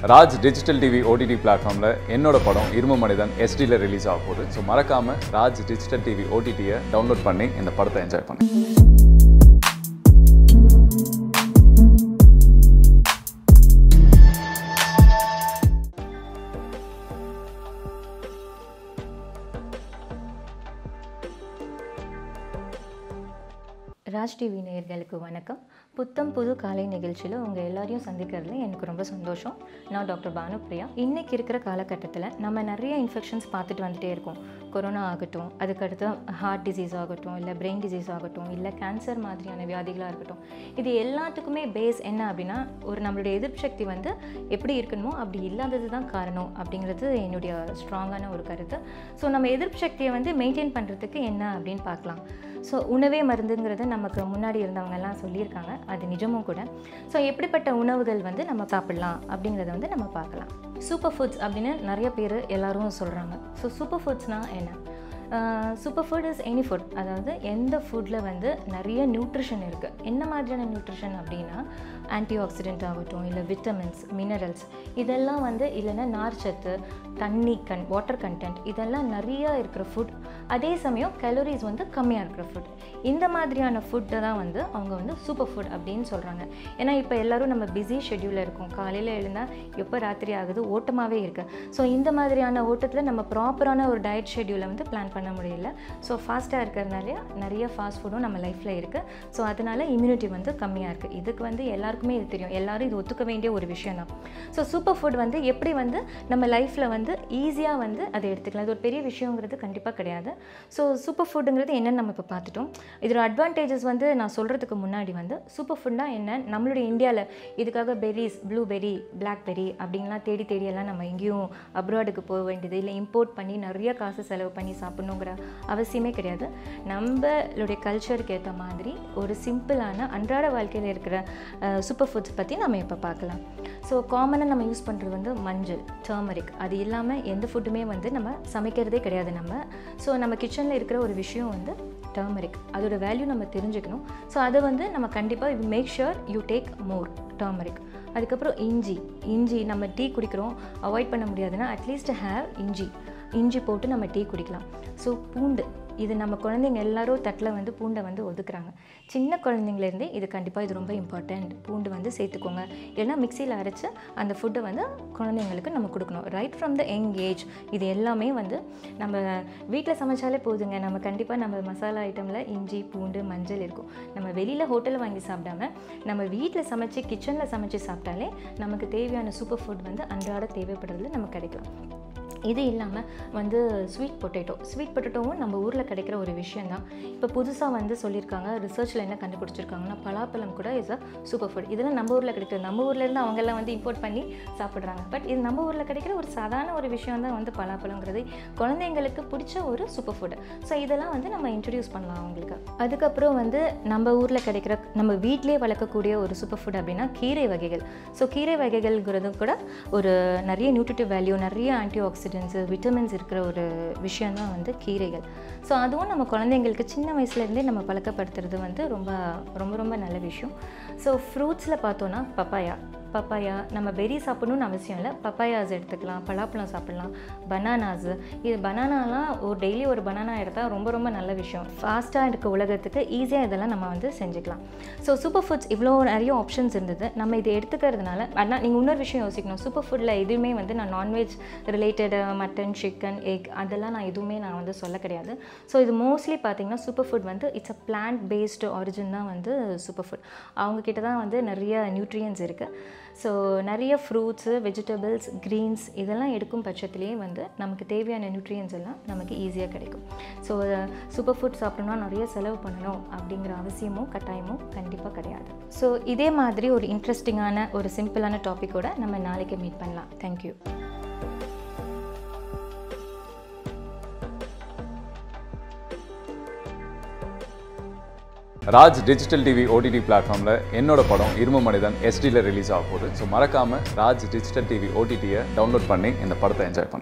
Raj digital TV OTT பிளாட்ஃபார்மில் என்னோட படம் இரும்பு மனிதன் எஸ்டியில் ரிலீஸ் ஆக போகுது ஸோ மறக்காமல் ராஜ் டிஜிட்டல் டிவி ஓடிடியை டவுன்லோட் பண்ணி இந்த படத்தை என்ஜாய் பண்ணுங்க ராஜ் டிவி நேயர்களுக்கு வணக்கம் புத்தம் புது காலை நிகழ்ச்சியில் உங்கள் எல்லாரையும் சந்திக்கிறதுல எனக்கு ரொம்ப சந்தோஷம் நான் டாக்டர் பானுப்ரியா இன்றைக்கி இருக்கிற காலகட்டத்தில் நம்ம நிறைய இன்ஃபெக்ஷன்ஸ் பார்த்துட்டு வந்துட்டே இருக்கோம் கொரோனா ஆகட்டும் அதுக்கடுத்து ஹார்ட் டிசீஸ் ஆகட்டும் இல்லை பிரெயின் டிசீஸ் ஆகட்டும் இல்லை கேன்சர் மாதிரியான வியாதிகளாக இருக்கட்டும் இது எல்லாத்துக்குமே பேஸ் என்ன அப்படின்னா ஒரு நம்மளுடைய எதிர்ப்பு சக்தி வந்து எப்படி இருக்கணுமோ அப்படி இல்லாதது தான் காரணம் அப்படிங்கிறது என்னுடைய ஸ்ட்ராங்கான ஒரு கருத்து ஸோ நம்ம எதிர்ப்பு சக்தியை வந்து மெயின்டைன் பண்ணுறதுக்கு என்ன அப்படின்னு பார்க்கலாம் ஸோ உணவே மருந்துங்கிறது நமக்கு முன்னாடி இருந்தவங்கெல்லாம் சொல்லியிருக்காங்க அது நிஜமும் கூட ஸோ எப்படிப்பட்ட உணவுகள் வந்து நம்ம சாப்பிடலாம் அப்படிங்கிறத வந்து நம்ம பார்க்கலாம் சூப்பர் ஃபுட்ஸ் அப்படின்னு நிறைய பேர் எல்லாரும் சொல்கிறாங்க ஸோ சூப்பர் ஃபுட்ஸ்னால் என்ன super food is any food அதாவது எந்த ஃபுட்டில் வந்து நிறைய நியூட்ரிஷன் இருக்குது என்ன மாதிரியான நியூட்ரிஷன் அப்படின்னா ஆன்டி ஆக்சிடென்ட் ஆகட்டும் இல்லை விட்டமின்ஸ் மினரல்ஸ் இதெல்லாம் வந்து இல்லைன்னா நார்ச்சத்து தண்ணி கன் வாட்டர் கண்டென்ட் இதெல்லாம் நிறைய இருக்கிற ஃபுட் அதே சமயம் கலோரிஸ் வந்து கம்மியாக இருக்கிற ஃபுட் இந்த மாதிரியான ஃபுட்டை தான் வந்து அவங்க வந்து சூப்பர் ஃபுட் அப்படின்னு சொல்கிறாங்க ஏன்னா இப்போ எல்லோரும் நம்ம பிஸி ஷெட்யூலில் இருக்கோம் காலையில் எழுந்தால் எப்போ ராத்திரி ஆகுது ஓட்டமாகவே இருக்குது ஸோ இந்த மாதிரியான ஓட்டத்தில் நம்ம ப்ராப்பரான ஒரு டயட் ஷெட்யூலை வந்து பிளான் பண்ண முடியல ஸோ ஃபாஸ்ட்டாக இருக்கிறதுனால நிறைய ஃபாஸ்ட் ஃபுட்டும் நம்ம லைஃப்பில் இருக்குது ஸோ அதனால் இம்யூனிட்டி வந்து கம்மியாக இருக்குது இதுக்கு வந்து எல்லாருக்குமே இது தெரியும் எல்லாரும் இது ஒத்துக்க வேண்டிய ஒரு விஷயம் தான் ஸோ சூப்பர் ஃபுட் வந்து எப்படி வந்து நம்ம லைஃப்பில் வந்து ஈஸியாக வந்து அதை எடுத்துக்கலாம் இது ஒரு பெரிய விஷயங்கிறது கண்டிப்பாக கிடையாது ஸோ சூப்பர் ஃபுட்டுங்கிறது என்னென்னு நம்ம இப்போ பார்த்துட்டோம் இதோட அட்வான்டேஜஸ் வந்து நான் சொல்கிறதுக்கு முன்னாடி வந்து சூப்பர் ஃபுட்னா என்ன நம்மளுடைய இந்தியாவில் இதுக்காக பெரிஸ் ப்ளூபெரி பிளாக்பெரி அப்படின்லாம் தேடி தேடி எல்லாம் நம்ம எங்கேயும் அப்ராடுக்கு போக வேண்டியது இல்லை இம்போர்ட் பண்ணி நிறைய காசு செலவு பண்ணி சாப்பிடணுங்கிற அவசியமே கிடையாது நம்மளுடைய கல்ச்சருக்கு ஏற்ற மாதிரி ஒரு சிம்பிளான அன்றாட வாழ்க்கையில் இருக்கிற சூப்பர் ஃபுட்ஸ் பற்றி நம்ம இப்போ பார்க்கலாம் ஸோ காமனாக நம்ம யூஸ் பண்ணுறது வந்து மஞ்சள் டர்மரிக் அது இல்லாமல் எந்த ஃபுட்டுமே வந்து நம்ம சமைக்கிறதே கிடையாது நம்ம ஸோ நம்ம கிச்சனில் இருக்கிற ஒரு விஷயம் வந்து டர்மரிக் அதோட வேல்யூ நம்ம தெரிஞ்சுக்கணும் ஸோ அதை வந்து நம்ம கண்டிப்பாக make sure you take more turmeric அதுக்கப்புறம் இஞ்சி இஞ்சி நம்ம டீ குடிக்கிறோம் அவாய்ட் பண்ண முடியாதுன்னா அட்லீஸ்ட் ஹேவ் இஞ்சி இஞ்சி போட்டு நம்ம டீ குடிக்கலாம் ஸோ பூண்டு இது நம்ம குழந்தைங்க எல்லாரும் தட்டில் வந்து பூண்டை வந்து ஒதுக்குறாங்க சின்ன குழந்தைங்கலேருந்தே இது கண்டிப்பாக இது ரொம்ப இம்பார்ட்டண்ட் பூண்டு வந்து சேர்த்துக்கோங்க இல்லைன்னா மிக்சியில் அரைச்சி அந்த ஃபுட்டை வந்து குழந்தைங்களுக்கு நம்ம கொடுக்கணும் right from the young age இது எல்லாமே வந்து நம்ம வீட்டில் சமைச்சாலே போதுங்க நம்ம கண்டிப்பாக நம்ம மசாலா ஐட்டமில் இஞ்சி பூண்டு மஞ்சள் இருக்கும் நம்ம வெளியில் ஹோட்டலில் வாங்கி சாப்பிடாம நம்ம வீட்டில் சமைச்சு கிச்சனில் சமைச்சு சாப்பிட்டாலே நமக்கு தேவையான சூப்பர் ஃபுட் வந்து அன்றாட தேவைப்படுறதுல நமக்கு கிடைக்கலாம் இது இல்லாமல் வந்து ஸ்வீட் பொட்டேட்டோ ஸ்வீட் பொட்டேட்டோவும் நம்ம ஊரில் கிடைக்கிற ஒரு விஷயந்தான் இப்போ புதுசாக வந்து சொல்லியிருக்காங்க ரிசர்ச்சில் என்ன கண்டுபிடிச்சிருக்காங்கன்னா பலாப்பழம் கூட இஸ் அ சூப்பர் ஃபுட் இதெல்லாம் நம்ம ஊரில் கிடைக்கிறது நம்ம ஊர்லேருந்து அவங்கெல்லாம் வந்து இம்போர்ட் பண்ணி சாப்பிட்றாங்க பட் இது நம்ம ஊரில் கிடைக்கிற ஒரு சாதாரண ஒரு விஷயம் தான் வந்து பலாப்பழங்கிறது குழந்தைங்களுக்கு பிடிச்ச ஒரு சூப்பர் ஃபுட் ஸோ இதெல்லாம் வந்து நம்ம இன்ட்ரடியூஸ் பண்ணலாம் அவங்களுக்கு அதுக்கப்புறம் வந்து நம்ம ஊரில் கிடைக்கிற நம்ம வீட்டிலே வளர்க்கக்கூடிய ஒரு சூப்பர் ஃபுட் அப்படின்னா கீரை வகைகள் ஸோ கீரை வகைகள்ங்கிறது கூட ஒரு நிறைய நியூட்ரிட்டிவ் வேல்யூ நிறைய ஆன்டி ஆக்சிடென்ட்ஸு விட்டமின்ஸ் இருக்கிற ஒரு விஷயம் தான் வந்து கீரைகள் ஸோ அதுவும் நம்ம குழந்தைங்களுக்கு சின்ன வயசுலேருந்தே நம்ம பழக்கப்படுத்துறது வந்து ரொம்ப ரொம்ப ரொம்ப நல்ல விஷயம் ஸோ ஃப்ரூட்ஸில் பார்த்தோன்னா பப்பாயா பப்பாயா நம்ம பெரி சாப்பிடணும்னு அவசியம் இல்லை பப்பாயாஸ் எடுத்துக்கலாம் பலாப்பழம் சாப்பிட்லாம் பனானாஸு இது பனானாலாம் ஒரு டெய்லி ஒரு பனானா எடுத்தால் ரொம்ப ரொம்ப நல்ல விஷயம் ஃபாஸ்ட்டாக இருக்க உலகத்துக்கு ஈஸியாக இதெல்லாம் நம்ம வந்து செஞ்சுக்கலாம் ஸோ சூப்பர் ஃபுட்ஸ் இவ்வளோ நிறைய ஆப்ஷன்ஸ் இருந்தது நம்ம இதை எடுத்துக்கிறதுனால ஆனால் நீங்கள் இன்னொரு விஷயம் யோசிக்கணும் சூப்பர் ஃபுட்டில் எதுவுமே வந்து நான் non veg related mutton chicken egg அதெல்லாம் நான் எதுவுமே நான் வந்து சொல்ல கிடையாது ஸோ இது மோஸ்ட்லி பார்த்தீங்கன்னா சூப்பர் ஃபுட் வந்து it's a plant based origin தான் வந்து சூப்பர் ஃபுட் அவங்கக்கிட்ட தான் வந்து நிறைய நியூட்ரியன்ஸ் இருக்குது ஸோ நிறைய ஃப்ரூட்ஸு வெஜிடபிள்ஸ் க்ரீன்ஸ் இதெல்லாம் எடுக்கும் பட்சத்துலேயே வந்து நமக்கு தேவையான நியூட்ரியன்ஸ் எல்லாம் நமக்கு ஈஸியாக கிடைக்கும் ஸோ சூப்பர் ஃபுட் சாப்பிடணும்னா நிறைய செலவு பண்ணணும் அப்படிங்கிற அவசியமும் கட்டாயமும் கண்டிப்பாக கிடையாது ஸோ இதே மாதிரி ஒரு இன்ட்ரெஸ்டிங்கான ஒரு சிம்பிளான டாப்பிக்கோட நம்ம நாளைக்கு மீட் பண்ணலாம் thank you Raj digital TV OTT பிளாட்ஃபார்மில் என்னோட படம் இரும்பு மனிதன் எஸ்டியில் ரிலீஸ் ஆக போகுது ஸோ மறக்காமல் ராஜ் டிஜிட்டல் டிவி ஓடிடியை டவுன்லோட் பண்ணி இந்த படத்தை என்ஜாய் பண்ணுங்க